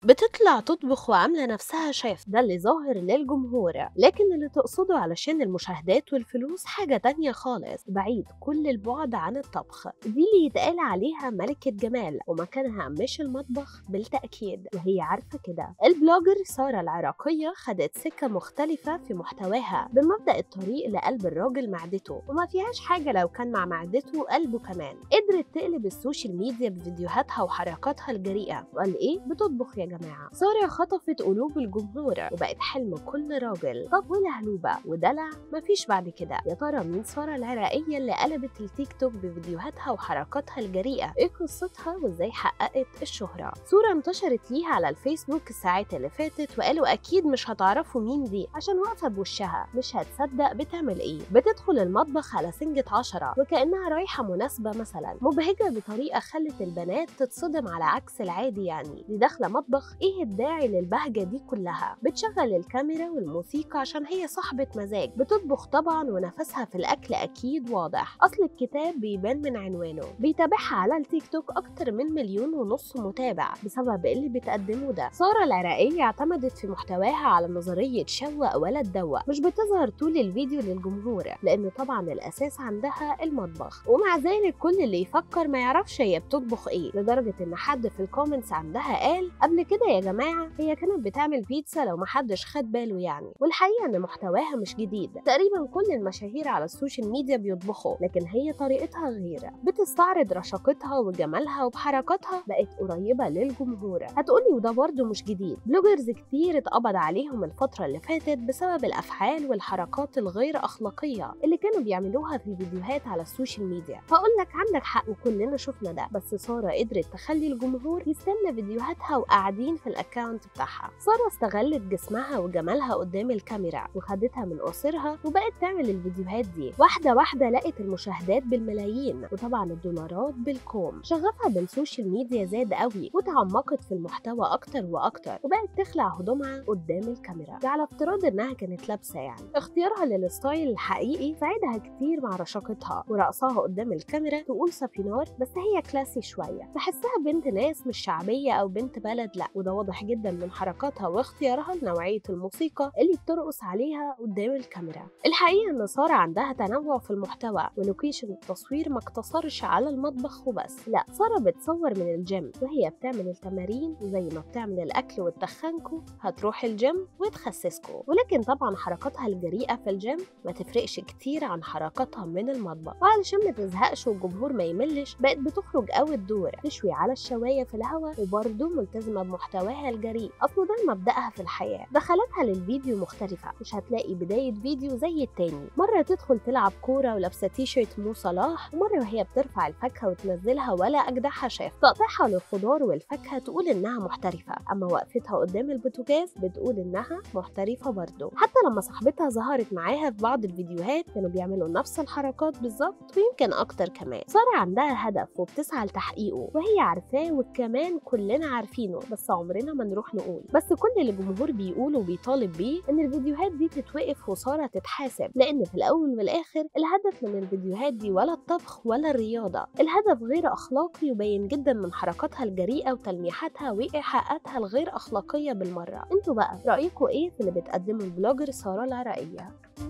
بتطلع تطبخ وعاملة نفسها شيف ده اللي ظاهر للجمهور لكن اللي تقصده علشان المشاهدات والفلوس حاجة تانية خالص بعيد كل البعد عن الطبخ دي اللي يتقال عليها ملكة جمال ومكانها مش المطبخ بالتأكيد وهي عارفة كده البلوجر سارة العراقية خدت سكة مختلفة في محتواها بمبدأ الطريق لقلب الراجل معدته وما فيهاش حاجة لو كان مع معدته قلبه كمان قدرت تقلب السوشيال ميديا بفيديوهاتها وحركاتها الجريئة وقال ايه بتطبخ يا جماعة سارة خطفت قلوب الجمهور وبقت حلم كل راجل طب ولهلوبة ودلع مفيش بعد كده يا ترى مين سارة العراقية اللي قلبت التيك توك بفيديوهاتها وحركاتها الجريئة ايه قصتها وازاي حققت الشهرة صورة انتشرت ليها على الفيسبوك الساعات اللي فاتت وقالوا اكيد مش هتعرفوا مين دي عشان واقفة بوشها مش هتصدق بتعمل ايه بتدخل المطبخ على سنجة عشرة وكأنها رايحة مناسبة مثلا مبهجة بطريقة خلت البنات تتصدم على عكس العادي يعني دي داخلة مطبخ ايه الداعي للبهجة دي كلها بتشغل الكاميرا والموسيقى عشان هي صاحبة مزاج بتطبخ طبعا ونفسها في الأكل أكيد واضح أصل الكتاب بيبان من عنوانه بيتابعها على التيك توك أكتر من مليون ونص متابع بسبب اللي بتقدمه ده سارة العراقية اعتمدت في محتواها على نظرية شوق ولا تدوق مش بتظهر طول الفيديو للجمهور لأن طبعا الأساس عندها المطبخ ومع ذلك كل اللي يفكر ما يعرفش هي بتطبخ ايه لدرجة إن حد في الكومنتس عندها قال قبل كده يا جماعة هي كانت بتعمل بيتزا لو محدش خد باله يعني والحقيقة إن محتواها مش جديد تقريبا كل المشاهير على السوشيال ميديا بيطبخوا لكن هي طريقتها غير بتستعرض رشاقتها وجمالها وبحركاتها بقت قريبة للجمهور هتقولي وده برضه مش جديد بلوجرز كتير اتقبض عليهم الفترة اللي فاتت بسبب الأفعال والحركات الغير أخلاقية اللي كانوا بيعملوها في فيديوهات على السوشيال ميديا هقول لك عندك حق وكلنا شفنا ده بس سارة قدرت تخلي الجمهور يستنى فيديوهاتها وقاعدين في الاكونت بتاعها سارة استغلت جسمها وجمالها قدام الكاميرا وخدتها من قصرها وبقت تعمل الفيديوهات دي واحدة واحدة لقت المشاهدات بالملايين وطبعا الدولارات بالكوم شغفها بالسوشيال ميديا زاد قوي وتعمقت في المحتوى اكتر واكتر وبقت تخلع هدومها قدام الكاميرا ده على افتراض انها كانت لابسة يعني اختيارها للستايل الحقيقي ساعدها كتير مع رشاقتها ورقصها قدام الكاميرا تقول سفينار بس هي كلاسي شوية بحسها بنت ناس مش شعبية او بنت بلد لا وده واضح جدا من حركاتها واختيارها لنوعية الموسيقى اللي بترقص عليها قدام الكاميرا الحقيقة ان سارة عندها تنوع في المحتوى ولوكيشن التصوير ما اقتصرش على المطبخ وبس لا سارة بتصور من الجيم وهي بتعمل التمارين زي ما بتعمل الاكل وتخنكوا هتروح الجيم وتخسسكوا ولكن طبعا حركاتها الجريئة في الجيم ما تفرقش كتير عن حركاتها من المطبخ وعلشان ما تزهقش والجمهور ما يملش بقت بتخرج قوي الدور تشوي على الشواية في الهواء وبرضه ملتزمة بمحتواها الجريء أصل ده مبدأها في الحياة دخلاتها للفيديو مختلفة مش هتلاقي بداية فيديو زي التاني مرة تدخل تلعب كورة ولابسة تيشيرت مو صلاح ومرة وهي بترفع الفاكهة وتنزلها ولا أجدعها شاف تقطيعها للخضار والفاكهة تقول إنها محترفة أما وقفتها قدام البوتاجاز بتقول إنها محترفة برضه حتى لما صاحبتها ظهرت معاها في بعض الفيديوهات كانوا بيعملوا نفس الحركات بالظبط ويمكن أكتر كمان سارة عندها هدف وبتسعى لتحقيقه وهي عارفاه وكمان كلنا عارفينه بس عمرنا ما نروح نقول بس كل اللي الجمهور بيقوله وبيطالب بيه ان الفيديوهات دي تتوقف وسارة تتحاسب لان في الاول والاخر الهدف من الفيديوهات دي ولا الطبخ ولا الرياضة الهدف غير اخلاقي وبين جدا من حركاتها الجريئة وتلميحاتها وايحاءاتها الغير اخلاقية بالمرة انتوا بقى رأيكم ايه في اللي بتقدمه البلوجر سارة العراقية